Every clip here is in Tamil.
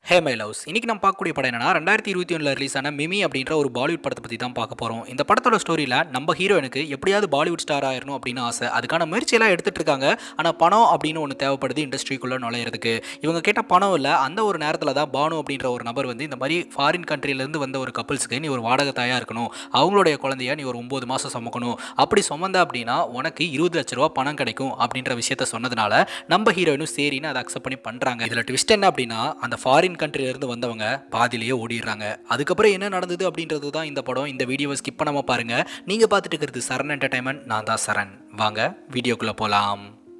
ஹே மை லவ்ஸ் இன்னைக்கு நம்ம பார்க்கக்கூடிய படம் என்னன்னா ரெண்டாயிரத்தி இருபத்தி ஒன்றில் ரிலீஸ் ஆன மிமி அப்படின்ற ஒரு பாலிவுட் படத்தை பற்றி தான் பார்க்க போகிறோம் இந்த படத்தோட ஸ்டோரியில் நம்ம ஹீரோயினுக்கு எப்படியாவது பாலிவுட் ஸ்டார் ஆயிரணும் அப்படின்னு ஆசை அதுக்கான முயற்சியெல்லாம் எடுத்துட்டு இருக்காங்க ஆனால் பணம் அப்படின்னு ஒன்று தேவைப்படுது இண்டஸ்ட்ரிக்குள்ளே நுழையிறதுக்கு இவங்க கேட்ட பணம் இல்லை அந்த ஒரு நேரத்தில் தான் பானு அப்படின்ற ஒரு நபர் வந்து இந்த மாதிரி ஃபாரின் கண்ட்ரிலேருந்து வந்த ஒரு கப்பல்ஸுக்கு நீ ஒரு வாடகை தாயாக இருக்கணும் அவங்களுடைய குழந்தைய நீ ஒரு ஒம்பது மாதம் சுமக்கணும் அப்படி சுமந்த அப்படின்னா உனக்கு இருபது லட்ச ரூபா பணம் கிடைக்கும் அப்படின்ற விஷயத்த சொன்னதுனால நம்ம ஹீரோயினும் சரின்னு அதை அக்செப்ட் பண்ணி பண்ணுறாங்க இதில் ட்விஸ்ட் என்ன அப்படின்னா அந்த ஃபாரின் கண்ட்ரிலேருந்து வந்தவங்க பாதியிலேயே ஓடிடுறாங்க அதுக்கப்புறம் என்ன நடந்தது அப்படின்றது தான் இந்த படம் இந்த வீடியோவை ஸ்கிப் பண்ணாமல் பாருங்கள் நீங்கள் பார்த்துட்டு இருக்கிறது சரண் என்டர்டைன்மெண்ட் நான் தான் சரண் வாங்க வீடியோக்குள்ளே போகலாம்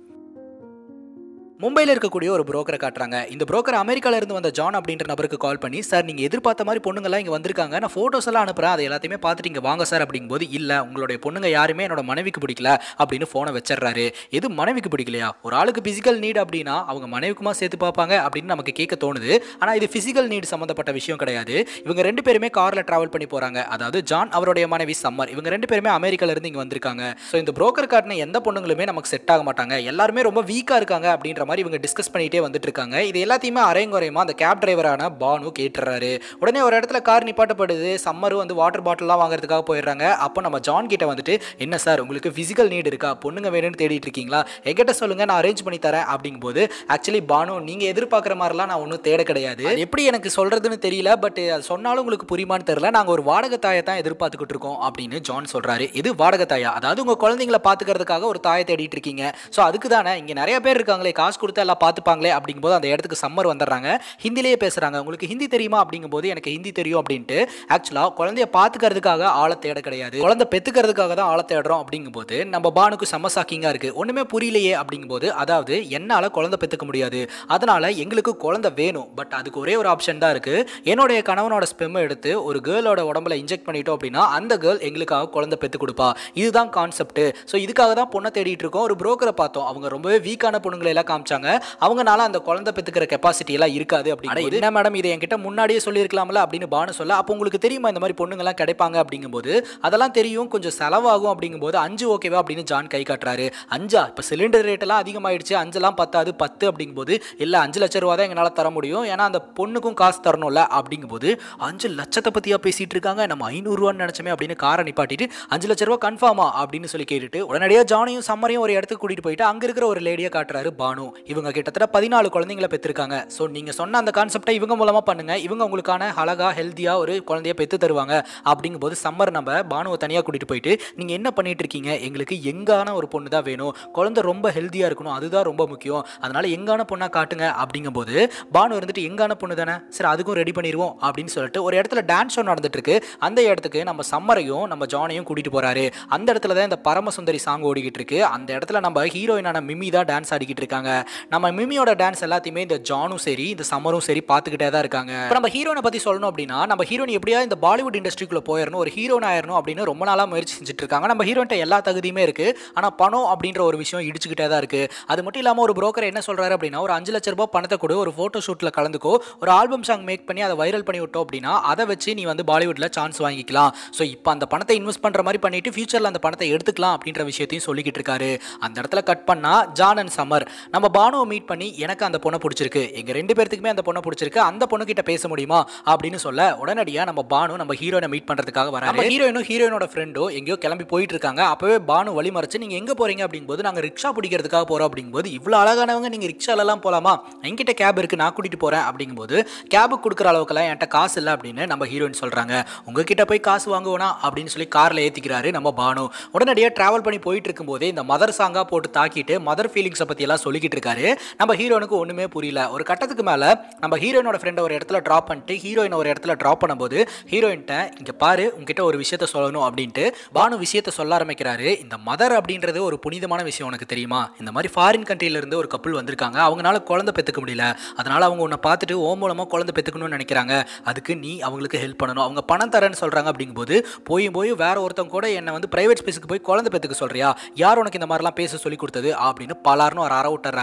மும்பையில் இருக்கக்கூடிய ஒரு புரோக்கரை காட்டுறாங்க இந்த புரோக்கர் அமெரிக்கால இருந்து வந்த ஜான் அப்படின்ற நபருக்கு கால் பண்ணி சார் நீங்கள் எதிர்பார்த்த மாதிரி பொண்ணுங்கள்லாம் இங்கே வந்திருக்காங்க நான் ஃபோட்டோஸ் எல்லாம் அனுப்புகிறேன் அதை எல்லாத்தையுமே பார்த்துட்டு இங்கே வாங்க சார் அப்படிங்கும்போது இல்லை உங்களுடைய பொண்ணுங்க யாருமே என்னோட மனைவிக்கு பிடிக்கல அப்படின்னு ஃபோனை வச்சிடுறாரு எது மனைவிக்கு பிடிக்கலையா ஒரு ஆளுக்கு ஃபிசிக்கல் நீட் அப்படின்னா அவங்க மனைவிக்குமா சேர்த்து பார்ப்பாங்க அப்படின்னு நமக்கு கேட்க தோணுது ஆனால் இது ஃபிசிக்கல் நீட் சம்மந்தப்பட்ட விஷயம் கிடையாது இவங்க ரெண்டு பேருமே காரில் ட்ராவல் பண்ணி போகிறாங்க அதாவது ஜான் அவருடைய மனைவி சம்மர் இவங்க ரெண்டு பேருமே அமெரிக்கால இருந்து இங்கே வந்திருக்காங்க ஸோ இந்த புரோக்கர் காட்டின எந்த பொண்ணுங்களுமே நமக்கு செட் ஆக மாட்டாங்க எல்லாருமே ரொம்ப வீக்காக இருக்காங்க அப்படின்ற மாதிரி இவங்க டிஸ்கஸ் பண்ணிட்டே வந்துட்டு இருக்காங்க இது எல்லாத்தையுமே அரைங்குறையமா அந்த கேப் டிரைவரான பானு கேட்டுறாரு உடனே ஒரு இடத்துல கார் நிப்பாட்டப்படுது சம்மரும் வந்து வாட்டர் பாட்டில்லாம் வாங்குறதுக்காக போயிடுறாங்க அப்போ நம்ம ஜான் கிட்ட வந்துட்டு என்ன சார் உங்களுக்கு ஃபிசிக்கல் நீட் இருக்கா பொண்ணுங்க வேணும்னு தேடிட்டு இருக்கீங்களா என்கிட்ட சொல்லுங்க நான் அரேஞ்ச் பண்ணி தரேன் அப்படிங்கும்போது ஆக்சுவலி பானு நீங்க எதிர்பார்க்குற மாதிரிலாம் நான் ஒன்றும் தேட கிடையாது அது எப்படி எனக்கு சொல்றதுன்னு தெரியல பட் அது சொன்னாலும் உங்களுக்கு புரியுமான்னு தெரியல நாங்கள் ஒரு வாடகை தாயை தான் எதிர்பார்த்துக்கிட்டு இருக்கோம் அப்படின்னு ஜான் சொல்றாரு இது வாடகை தாயா அதாவது உங்க குழந்தைங்களை பார்த்துக்கிறதுக்காக ஒரு தாயை தேடிட்டு இருக்கீங்க ஸோ அதுக்கு தானே இங்கே நிறைய பேர் இருக்காங்களே காசு கொடுத்து எல்லாம் பார்த்துப்பாங்களே அப்படிங்கும்போது அந்த இடத்துக்கு சம்மர் வந்துடுறாங்க ஹிந்திலேயே பேசுகிறாங்க உங்களுக்கு ஹிந்தி தெரியுமா அப்படிங்கும்போது எனக்கு ஹிந்தி தெரியும் அப்படின்ட்டு ஆக்சுவலாக குழந்தைய பார்த்துக்கிறதுக்காக ஆளை தேட கிடையாது குழந்தை பெற்றுக்கிறதுக்காக தான் ஆளை தேடுறோம் அப்படிங்கும்போது நம்ம பானுக்கு செம்ம ஷாக்கிங்காக இருக்குது ஒன்றுமே புரியலையே அப்படிங்கும்போது அதாவது என்னால் குழந்தை பெற்றுக்க முடியாது அதனால் எங்களுக்கு குழந்தை வேணும் பட் அதுக்கு ஒரே ஒரு ஆப்ஷன் தான் இருக்குது என்னுடைய கணவனோட ஸ்பெம்மை எடுத்து ஒரு கேர்ளோட உடம்புல இன்ஜெக்ட் பண்ணிட்டோம் அப்படின்னா அந்த கேர்ள் எங்களுக்காக குழந்தை பெற்று கொடுப்பா இதுதான் கான்செப்ட் ஸோ இதுக்காக தான் பொண்ணை தேடிட்டு இருக்கோம் ஒரு புரோக்கரை பார்த்தோம் அவங்க ரொம்பவே வீக்கான பொண்ணுங்களை எல்லாம் காமிச்சாங்க அவங்கனால அந்த குழந்தை பெற்றுக்கிற கெப்பாசிட்டி எல்லாம் இருக்காது அப்படின்னு என்ன மேடம் இதை என்கிட்ட முன்னாடியே சொல்லியிருக்கலாம்ல அப்படின்னு பானு சொல்ல அப்போ உங்களுக்கு தெரியுமா இந்த மாதிரி பொண்ணுங்கெல்லாம் கிடைப்பாங்க அப்படிங்கும்போது அதெல்லாம் தெரியும் கொஞ்சம் செலவாகும் அப்படிங்கும்போது அஞ்சு ஓகேவா அப்படின்னு ஜான் கை காட்டுறாரு அஞ்சா இப்போ சிலிண்டர் ரேட் எல்லாம் அதிகமாயிடுச்சு அஞ்செல்லாம் பத்தாது பத்து அப்படிங்கும்போது இல்லை அஞ்சு லட்ச ரூபா தான் எங்களால் தர முடியும் ஏன்னா அந்த பொண்ணுக்கும் காசு தரணும்ல அப்படிங்கும்போது அஞ்சு லட்சத்தை பற்றியா பேசிட்டு இருக்காங்க நம்ம ஐநூறுரூவான்னு நினச்சோமே அப்படின்னு காரை நிப்பாட்டிட்டு அஞ்சு லட்ச ரூபா கன்ஃபார்மா அப்படின்னு சொல்லி கேட்டுட்டு உடனடியாக ஜானையும் சம்மரையும் ஒரு இடத்துக்கு கூட்டிட்டு போயிட்டு அங்கே இருக்கிற ஒரு லேடியை காட்டுறாரு பானு இவங்க கிட்டத்தட்ட பதினாலு குழந்தைங்களை பெற்றிருக்காங்க ஸோ நீங்கள் சொன்ன அந்த கான்செப்டை இவங்க மூலமாக பண்ணுங்க இவங்க உங்களுக்கான அழகா ஹெல்த்தியாக ஒரு குழந்தைய பெற்று தருவாங்க அப்படிங்கும்போது சம்மர் நம்ம பானுவை தனியாக கூட்டிட்டு போயிட்டு நீங்கள் என்ன பண்ணிட்டு இருக்கீங்க எங்களுக்கு எங்கான ஒரு பொண்ணு தான் வேணும் குழந்தை ரொம்ப ஹெல்த்தியாக இருக்கணும் அதுதான் ரொம்ப முக்கியம் அதனால எங்கான பொண்ணாக காட்டுங்க அப்படிங்கும்போது பானு இருந்துட்டு எங்கான பொண்ணு தானே சரி அதுக்கும் ரெடி பண்ணிடுவோம் அப்படின்னு சொல்லிட்டு ஒரு இடத்துல டான்ஸ் ஷோ நடந்துட்டு இருக்கு அந்த இடத்துக்கு நம்ம சம்மரையும் நம்ம ஜானையும் கூட்டிட்டு போறாரு அந்த இடத்துல தான் இந்த பரமசுந்தரி சாங் ஓடிக்கிட்டு இருக்கு அந்த இடத்துல நம்ம ஹீரோயினான மிமி தான் டான்ஸ் ஆடிக்கிட்டு இருக்காங்க நம்ம மிமியோட டான்ஸ் எல்லாத்தையுமே இந்த ஜானும் சரி இந்த சம்மரும் சரி பார்த்துக்கிட்டே தான் இருக்காங்க இப்போ நம்ம ஹீரோனை பற்றி சொல்லணும் அப்படின்னா நம்ம ஹீரோயின் எப்படியா இந்த பாலிவுட் இண்டஸ்ட்ரிக்குள்ளே போயிடணும் ஒரு ஹீரோன் ஆயிரணும் அப்படின்னு ரொம்ப நாளாக முயற்சி செஞ்சுட்டு இருக்காங்க நம்ம ஹீரோன்ட்ட எல்லா தகுதியுமே இருக்கு ஆனால் பணம் அப்படின்ற ஒரு விஷயம் இடிச்சுக்கிட்டே தான் இருக்கு அது மட்டும் இல்லாமல் ஒரு புரோக்கர் என்ன சொல்றாரு அப்படின்னா ஒரு அஞ்சு லட்ச ரூபாய் பணத்தை கொடு ஒரு ஃபோட்டோ ஷூட்டில் கலந்துக்கோ ஒரு ஆல்பம் சாங் மேக் பண்ணி அதை வைரல் பண்ணி விட்டோம் அப்படின்னா அதை வச்சு நீ வந்து பாலிவுட்டில் சான்ஸ் வாங்கிக்கலாம் ஸோ இப்போ அந்த பணத்தை இன்வெஸ்ட் பண்ணுற மாதிரி பண்ணிட்டு ஃபியூச்சரில் அந்த பணத்தை எடுத்துக்கலாம் அப்படின்ற விஷயத்தையும் சொல்லிக்கிட்டு இருக்காரு அந்த இடத்துல கட் பண்ணா ஜான் அண்ட் சம்மர் நம்ம பானுவை மீட் பண்ணி எனக்கு அந்த பொண்ணை பிடிச்சிருக்கு எங்க ரெண்டு பேர்த்துக்குமே அந்த பொண்ணை பிடிச்சிருக்கு அந்த பொண்ணுகிட்ட பேச முடியுமா அப்படின்னு சொல்ல உடனடியாக நம்ம பானு நம்ம ஹீரோயினை மீட் பண்ணுறதுக்காக வர நம்ம ஹீரோயினும் ஹீரோயினோட ஃப்ரெண்டோ எங்கேயோ கிளம்பி போயிட்டு இருக்காங்க அப்பவே பானு வழி மறைச்சு நீங்கள் எங்கே போறீங்க அப்படிங்கும்போது நாங்கள் ரிக்ஷா பிடிக்கிறதுக்காக போகிறோம் அப்படிங்கும்போது இவ்வளோ அழகானவங்க நீங்கள் ரிக்ஷாலலாம் போகலாமா என்கிட்ட கேப் இருக்கு நான் கூட்டிட்டு போகிறேன் அப்படிங்கும்போது கேபுக்கு கொடுக்குற அளவுக்குலாம் என்கிட்ட காசு இல்லை அப்படின்னு நம்ம ஹீரோயின் சொல்கிறாங்க உங்ககிட்ட போய் காசு வாங்குவோனா அப்படின்னு சொல்லி காரில் ஏற்றிக்கிறாரு நம்ம பானு உடனடியாக ட்ராவல் பண்ணி போயிட்டு இருக்கும்போதே இந்த மதர் சாங்கா போட்டு தாக்கிட்டு மதர் ஃபீலிங்ஸை பற்றி எல்லாம் சொல்லிக்கிட்டு இருக்காரு நம்ம ஹீரோனுக்கு ஒன்றுமே புரியல ஒரு கட்டத்துக்கு மேலே நம்ம ஹீரோயினோட ஃப்ரெண்டை ஒரு இடத்துல ட்ராப் பண்ணிட்டு ஹீரோயின் ஒரு இடத்துல ட்ராப் பண்ணும்போது ஹீரோயின்ட்ட இங்கே பாரு உங்ககிட்ட ஒரு விஷயத்த சொல்லணும் அப்படின்ட்டு பானு விஷயத்த சொல்ல ஆரம்பிக்கிறாரு இந்த மதர் அப்படின்றது ஒரு புனிதமான விஷயம் உனக்கு தெரியுமா இந்த மாதிரி ஃபாரின் கண்ட்ரியிலேருந்து ஒரு கப்பல் வந்திருக்காங்க அவங்களால குழந்தை பெற்றுக்க முடியல அதனால அவங்க உன்னை பார்த்துட்டு ஓ மூலமாக குழந்தை பெற்றுக்கணும்னு நினைக்கிறாங்க அதுக்கு நீ அவங்களுக்கு ஹெல்ப் பண்ணணும் அவங்க பணம் தரேன்னு சொல்கிறாங்க அப்படிங்கும்போது போய் போய் வேற ஒருத்தவங்க கூட என்னை வந்து பிரைவேட் ஸ்பேஸுக்கு போய் குழந்தை பெற்றுக்க சொல்றியா யார் உனக்கு இந்த மாதிரிலாம் பேச சொல்லி கொடுத்தது அப்படின்னு பலாருன்னு ஒரு அற விட்டுறாங்க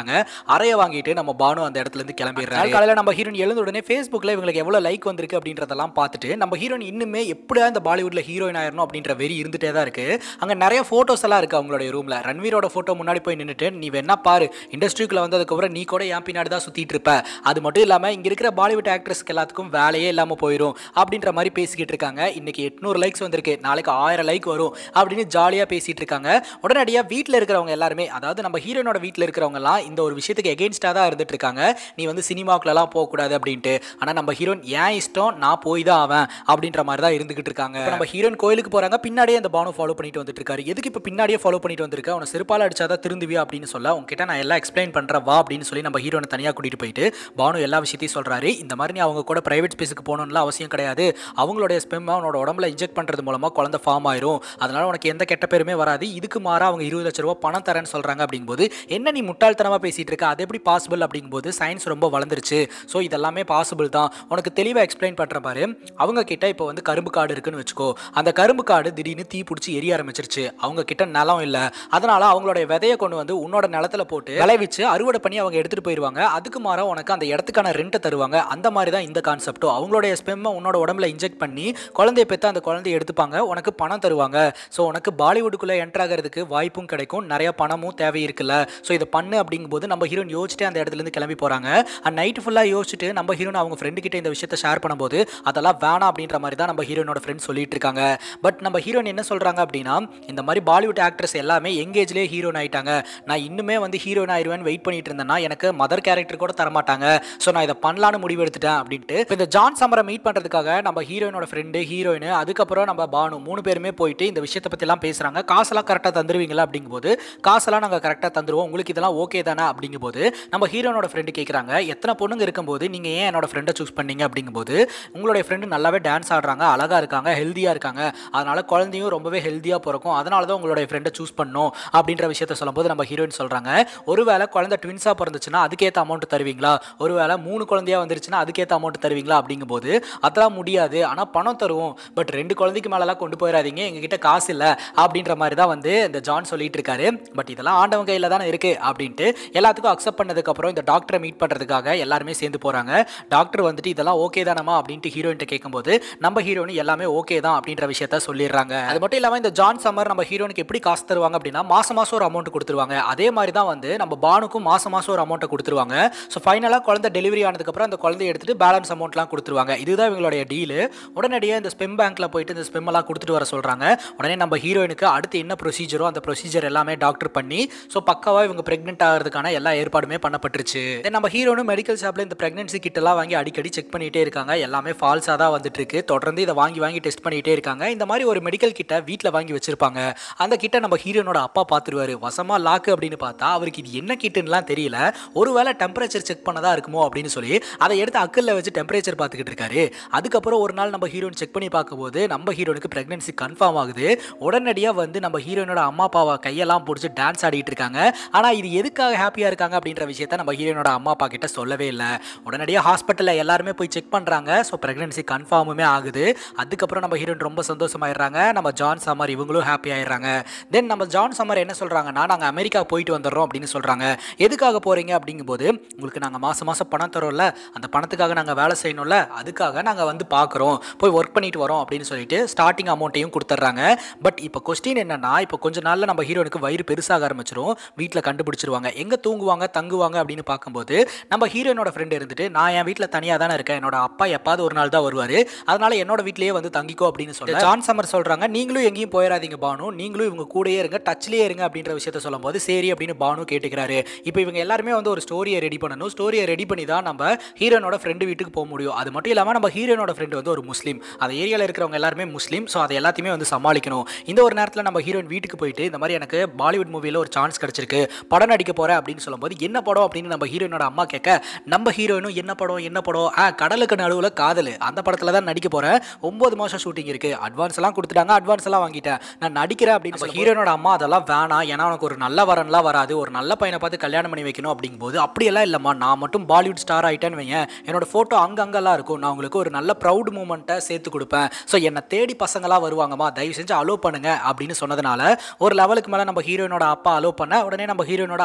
சொல்றாங்க அறைய வாங்கிட்டு நம்ம பானு அந்த இடத்துல இருந்து கிளம்பிடுறாரு காலையில நம்ம ஹீரோயின் எழுந்த உடனே ஃபேஸ்புக்ல இவங்களுக்கு எவ்வளவு லைக் வந்திருக்கு அப்படின்றதெல்லாம் பார்த்துட்டு நம்ம ஹீரோயின் இன்னுமே எப்படியா இந்த பாலிவுட்ல ஹீரோயின் ஆயிரணும் அப்படின்ற வெறி இருந்துட்டே தான் இருக்கு அங்க நிறைய போட்டோஸ் எல்லாம் இருக்கு அவங்களுடைய ரூம்ல ரன்வீரோட போட்டோ முன்னாடி போய் நின்னுட்டு நீ வேணா பாரு இண்டஸ்ட்ரிக்குள்ள வந்ததுக்கப்புறம் நீ கூட என் பின்னாடி தான் சுத்திட்டு இருப்ப அது மட்டும் இல்லாம இங்க இருக்கிற பாலிவுட் ஆக்ட்ரஸ்க்கு எல்லாத்துக்கும் வேலையே இல்லாம போயிடும் அப்படின்ற மாதிரி பேசிக்கிட்டு இருக்காங்க இன்னைக்கு எட்நூறு லைக்ஸ் வந்திருக்கு நாளைக்கு ஆயிரம் லைக் வரும் அப்படின்னு ஜாலியா பேசிட்டு இருக்காங்க உடனடியாக வீட்டில் இருக்கிறவங்க எல்லாருமே அதாவது நம்ம ஹீரோனோட வீட்டில் இருக்கிறவங்கலாம் இந்த ஒரு விஷயத்துக்கு எகெயின்ஸ்டாக தான் இருந்துட்டு இருக்காங்க நீ வந்து சினிமாக்குலலாம் போகக்கூடாது அப்படின்ட்டு ஆனால் நம்ம ஹீரோன் ஏன் இஷ்டம் நான் போய் தான் ஆவேன் அப்படின்ற மாதிரி தான் இருந்துகிட்டு இருக்காங்க இப்ப நம்ம ஹீரோயின் கோயிலுக்கு போறாங்க பின்னாடியே அந்த பானு ஃபாலோ பண்ணிட்டு வந்துட்டு இருக்காரு எதுக்கு இப்போ பின்னாடியே ஃபாலோ பண்ணிட்டு வந்திருக்க அவனை செருப்பால் அடிச்சாதான் திருந்துவியா அப்படின்னு சொல்ல உங்ககிட்ட நான் எல்லாம் எக்ஸ்பிளைன் பண்றேன் வா அப்படின்னு சொல்லி நம்ம ஹீரோனை தனியாக கூட்டிட்டு போயிட்டு பானு எல்லா விஷயத்தையும் சொல்றாரு இந்த மாதிரி நீ அவங்க கூட பிரைவேட் ஸ்பேஸுக்கு போகணும்லாம் அவசியம் கிடையாது அவங்களுடைய ஸ்பெம் அவனோட உடம்புல இன்ஜெக்ட் பண்றது மூலமா குழந்தை ஃபார்ம் ஆயிரும் அதனால உனக்கு எந்த கெட்ட பேருமே வராது இதுக்கு மாறா அவங்க இருபது லட்ச ரூபா பணம் தரேன்னு சொல்றாங்க அப்படிங்கும்போது என்ன நீ முட்டாள்தனமா பேசிட்டு இருக்க அது எப்படி பாசிபிள் அப்படிங்கும்போது சயின்ஸ் ரொம்ப வளர்ந்துருச்சு ஸோ இதெல்லாமே பாசிபிள் தான் உனக்கு தெளிவாக எக்ஸ்பிளைன் பண்ற பாரு அவங்க கிட்ட இப்போ வந்து கரும்பு காடு இருக்குன்னு வச்சுக்கோ அந்த கரும்பு காடு திடீர்னு தீ பிடிச்சி எரிய ஆரம்பிச்சிருச்சு அவங்க கிட்ட நிலம் இல்லை அதனால அவங்களுடைய விதையை கொண்டு வந்து உன்னோட நிலத்துல போட்டு விளைவிச்சு அறுவடை பண்ணி அவங்க எடுத்துட்டு போயிடுவாங்க அதுக்கு மாறா உனக்கு அந்த இடத்துக்கான ரெண்ட்டை தருவாங்க அந்த மாதிரி தான் இந்த கான்செப்டும் அவங்களுடைய ஸ்பெம்மை உன்னோட உடம்புல இன்ஜெக்ட் பண்ணி குழந்தைய பெற்று அந்த குழந்தைய எடுத்துப்பாங்க உனக்கு பணம் தருவாங்க ஸோ உனக்கு பாலிவுட்டுக்குள்ளே என்டர் ஆகிறதுக்கு வாய்ப்பும் கிடைக்கும் நிறைய பணமும் தேவை இருக்குல்ல ஸோ இதை பண்ணு அப்படிங்கும்போது நம்ம ஹீரோன் யோசிச்சுட்டு அந்த இடத்துலேருந்து கிளம்பி போகிறாங்க அண்ட் நைட்டு ஃபுல்லாக யோசிச்சுட்டு நம்ம ஹீரோன் அவங்க ஃப்ரெண்டு கிட்ட இந்த விஷயத்தை ஷேர் பண்ணும்போது அதெல்லாம் வேணாம் அப்படின்ற மாதிரி தான் நம்ம ஹீரோனோட ஃப்ரெண்ட் சொல்லிட்டு இருக்காங்க பட் நம்ம ஹீரோயின் என்ன சொல்கிறாங்க அப்படின்னா இந்த மாதிரி பாலிவுட் ஆக்ட்ரஸ் எல்லாமே எங்கேஜ்லேயே ஹீரோயின் ஆயிட்டாங்க நான் இன்னுமே வந்து ஹீரோயின் ஆயிடுவேன் வெயிட் பண்ணிட்டு இருந்தேன்னா எனக்கு மதர் கேரக்டர் கூட தரமாட்டாங்க ஸோ நான் இதை பண்ணலான்னு முடிவு எடுத்துட்டேன் அப்படின்ட்டு இப்போ இந்த ஜான் சமரை மீட் பண்ணுறதுக்காக நம்ம ஹீரோயினோட ஃப்ரெண்டு ஹீரோயின் அதுக்கப்புறம் நம்ம பானு மூணு பேருமே போயிட்டு இந்த விஷயத்தை பற்றிலாம் பேசுகிறாங்க காசெல்லாம் கரெக்டாக தந்துருவீங்களா அப்படிங்கும்போது காசெல்லாம் நாங்கள் கரெக்டாக தந்துருவோம் உங்களுக்கு இதெல்லாம் ஓகே தானே அப்படிங்கும்போது நம்ம ஹீரோனோட ஃப்ரெண்டு கேட்குறாங்க எத்தனை பொண்ணுங்க இருக்கும்போது நீங்கள் ஏன் என்னோட ஃப்ரெண்டை சூஸ் பண்ணீங்க அப்படிங்கும்போது உங்களுடைய ஃப்ரெண்டு நல்லாவே டான்ஸ் ஆடுறாங்க அழகாக இருக்காங்க ஹெல்த்தியாக இருக்காங்க அதனால குழந்தையும் ரொம்பவே ஹெல்த்தியாக பிறக்கும் அதனால தான் உங்களுடைய ஃப்ரெண்டை சூஸ் பண்ணணும் அப்படின்ற விஷயத்த சொல்லும்போது நம்ம ஹீரோயின் சொல்கிறாங்க ஒருவேளை குழந்தை ட்வின்ஸாக பிறந்துச்சுன்னா அதுக்கேற்ற அமௌண்ட் தருவீங்களா ஒருவேளை மூணு குழந்தையா வந்துருச்சுன்னா அதுக்கேற்ற அமௌண்ட் தருவீங்களா அப்படிங்கும்போது அதெல்லாம் முடியாது ஆனால் பணம் தருவோம் பட் ரெண்டு குழந்தைக்கு மேலெல்லாம் கொண்டு போயிடாதீங்க எங்ககிட்ட காசு இல்லை அப்படின்ற மாதிரி தான் வந்து இந்த ஜான் சொல்லிட்டு இருக்காரு பட் இதெல்லாம் ஆண்டவன் கையில் தானே இருக்கு அப்படின்ட்டு எல்லாத்துக்கும் அக்செப்ட் பண்ணதுக்கப்புறம் இந்த டாக்டரை மீட் பண்ணுறதுக்காக எல்லாருமே சேர்ந்து போகிறாங்க டாக்டர் வந்துட்டு இதெல்லாம் ஓகே தானமா அப்படின்ட்டு ஹீரோயின்ட்ட கேட்கும்போது நம்ம ஹீரோயின் எல்லாமே ஓகே தான் அப்படின்ற விஷயத்த சொல்லிடுறாங்க அது மட்டும் இல்லாமல் இந்த ஜான் சம்மர் நம்ம ஹீரோனுக்கு எப்படி காசு தருவாங்க அப்படின்னா மாசம் மாசம் ஒரு அமௌண்ட் கொடுத்துருவாங்க அதே மாதிரி தான் வந்து நம்ம பானுக்கும் மாசம் மாசம் ஒரு அமௌண்ட்டை கொடுத்துருவாங்க ஸோ ஃபைனலாக குழந்தை டெலிவரி ஆனதுக்கப்புறம் அந்த குழந்தைய எடுத்துட்டு பேலன்ஸ் அமௌண்ட்லாம் கொடுத்துருவாங்க இதுதான் இவங்களுடைய டீலு உடனடியாக இந்த ஸ்பெம் பேங்க்ல போயிட்டு இந்த ஸ்பெம் எல்லாம் கொடுத்துட்டு வர சொல்றாங்க உடனே நம்ம ஹீரோயினுக்கு அடுத்து என்ன ப்ரொசீஜரோ அந்த ப்ரொசீஜர் எல்லாமே டாக்டர் பண்ணி ஸோ பக்காவாக இவங்க பிரெக்னென்ட் ஆகிறதுக்கான எல்லா ஏற்பாடுமே பண்ணப்பட்டுருச்சு Then நம்ம ஹீரோனும் மெடிக்கல் ஷாப்ல இந்த பிரெக்னன்சி கிட்டெல்லாம் வாங்கி அடிக்கடி செக் பண்ணிட்டே இருக்காங்க எல்லாமே ஃபால்ஸாக தான் வந்துட்டு இருக்கு தொடர்ந்து இதை வாங்கி வாங்கி டெஸ்ட் பண்ணிட்டே இருக்காங்க இந்த மாதிரி ஒரு மெடிக்கல் கிட்ட வீட்டில் வாங்கி வச்சிருப்பாங்க அந்த கிட்ட நம்ம ஹீரோனோட அப்பா பார்த்துருவாரு வசமா லாக்கு அப்படின்னு பார்த்தா அவருக்கு இது என்ன கிட்டுன்னுலாம் தெரியல ஒருவேளை டெம்பரேச்சர் செக் பண்ணதா இருக்குமோ அப்படின்னு சொல்லி அதை எடுத்து அக்கல்ல வச்சு டெம்பரேச்சர் பார்த்துக்கிட்டு இருக்காரு அதுக்கப்புறம் ஒரு நாள் நம்ம ஹீரோயின் செக் பண்ணி பார்க்கும்போது நம்ம ஹீரோனுக்கு பிரெக்னன்சி கன்ஃபார்ம் ஆகுது உடனடியாக வந்து நம்ம ஹீரோனோட அம்மா அப்பாவை கையெல்லாம் பிடிச்சி டான்ஸ் ஆடிட்டு இருக்காங்க ஆனால் இது எதுக்காக ஹாப்பியாக இருக்காங்க அப்படின்ற விஷயத்த நம்ம ஹீரோனோட அம்மா அப்பா கிட்ட சொல்லவே இல்லை உடனடியாக ஹாஸ்பிட்டலில் எல்லாருமே போய் செக் பண்ணுறாங்க ஸோ பிரெக்னன்சி கன்ஃபார்முமே ஆகுது அதுக்கப்புறம் நம்ம ஹீரோயின் ரொம்ப சந்தோஷமாயிடுறாங்க நம்ம ஜான் சம்மர் இவங்களும் ஹாப்பி ஆயிடுறாங்க தென் நம்ம ஜான் சம்மர் என்ன சொல்கிறாங்கன்னா நாங்கள் அமெரிக்கா போயிட்டு வந்துடுறோம் அப்படின்னு சொல்கிறாங்க எதுக்காக போகிறீங்க அப்படிங்கும்போது உங்களுக்கு நாங்கள் மாதம் மாதம் பணம் தரோம்ல அந்த பணத்துக்காக நாங்கள் வேலை செய்யணும்ல அதுக்காக நாங்கள் வந்து பார்க்குறோம் போய் ஒர்க் பண்ணிட்டு வரோம் அப்படின்னு சொல்லிட்டு ஸ்டார்டிங் அமௌண்ட்டையும் கொடுத்துட்றாங்க பட் இப்போ கொஸ்டின் என்னன்னா இப்போ கொஞ்ச நாளில் நம்ம ஹீரோனுக்கு வயிறு பெருசாக ஆரம்பிச்சிரும் வீட்டில் கண்டுபிடிச்சிருவாங்க எங்கே தூங்குவாங்க தங்குவாங்க அப்படின்னு பார்க்கும்போது நம்ம ஹீரோனோட ஃப்ரெண்ட் இருந்துட்டு நான் என் வீட்டில் தனியாக தானே இருக்கேன் என்னோட அப்பா எப்பாவது ஒரு நாள் தான் வருவார் அதனால என்னோட வீட்லயே வந்து தங்கிக்கோ அப்படின்னு சொல்ல ஜான் சம்மர் சொல்கிறாங்க நீங்களும் எங்கேயும் போயிடாதீங்க பானு நீங்களும் இவங்க கூடயே இருங்க டச்லேயே இருங்க அப்படின்ற விஷயத்த சொல்லும்போது சரி அப்படின்னு பானு கேட்டுக்கிறாரு இப்போ இவங்க எல்லாருமே வந்து ஒரு ஸ்டோரியை ரெடி பண்ணணும் ஸ்டோரியை ரெடி பண்ணி தான் நம்ம ஹீரோனோட ஃப்ரெண்டு வீட்டுக்கு போக முடியும் அது மட்டும் இல்லாமல் நம்ம ஹீரோனோட ஃப்ரெண்டு வந்து ஒரு முஸ்லீம் அந்த ஏரியாவில் இருக்கிறவங்க எல்லாருமே முஸ்லீம் ஸோ அதை எல்லாத்தையுமே வந்து சமாளிக்கணும் இந்த ஒரு நேரத்தில் நம்ம ஹீரோயின் வீட்டுக்கு போயிட்டு இந்த மாதிரி எனக்கு பாலிவுட் மூவியில் ஒரு சான்ஸ் கிடச்சிருக்கு படம் நடிக்க போகிறேன் அப்படின்னு சொல்லும்போது என்ன படம் அப்படின்னு நம்ம ஹீரோயினோட அம்மா கேட்க நம்ம ஹீரோயினும் என்ன படம் என்ன படம் ஆ கடலுக்கு நடுவில் காதல் அந்த படத்தில் தான் நடிக்க போகிறேன் ஒம்பது மாதம் ஷூட்டிங் இருக்குது அட்வான்ஸ் எல்லாம் கொடுத்துட்டாங்க அட்வான்ஸ் எல்லாம் வாங்கிட்டேன் நான் நடிக்கிறேன் அப்படின்னு சொல்லி ஹீரோனோட அம்மா அதெல்லாம் வேணாம் ஏன்னா உனக்கு ஒரு நல்ல வரன்லாம் வராது ஒரு நல்ல பையனை பார்த்து கல்யாணம் பண்ணி வைக்கணும் அப்படிங்கும்போது அப்படியெல்லாம் இல்லைம்மா நான் மட்டும் பாலிவுட் ஸ்டார் ஆகிட்டேன்னு வையேன் என்னோட ஃபோட்டோ அங்கங்கெல்லாம் இருக்கும் நான் உங்களுக்கு ஒரு நல்ல ப்ரௌட் மூமெண்ட்டை சேர்த்து கொடுப்பேன் ஸோ என்னை தேடி பசங்களாம் வருவாங்கம்மா தயவு செஞ்சு அலோவ் பண்ணுங்க அப்படின்னு சொன்னதுனால ஒரு லெவலுக்கு மேலே நம்ம ஹீரோயினோட அப்பா அலோவ் பண்ண உடனே நம்ம ஹீரோயினோட அம்மாவும் அலோவ்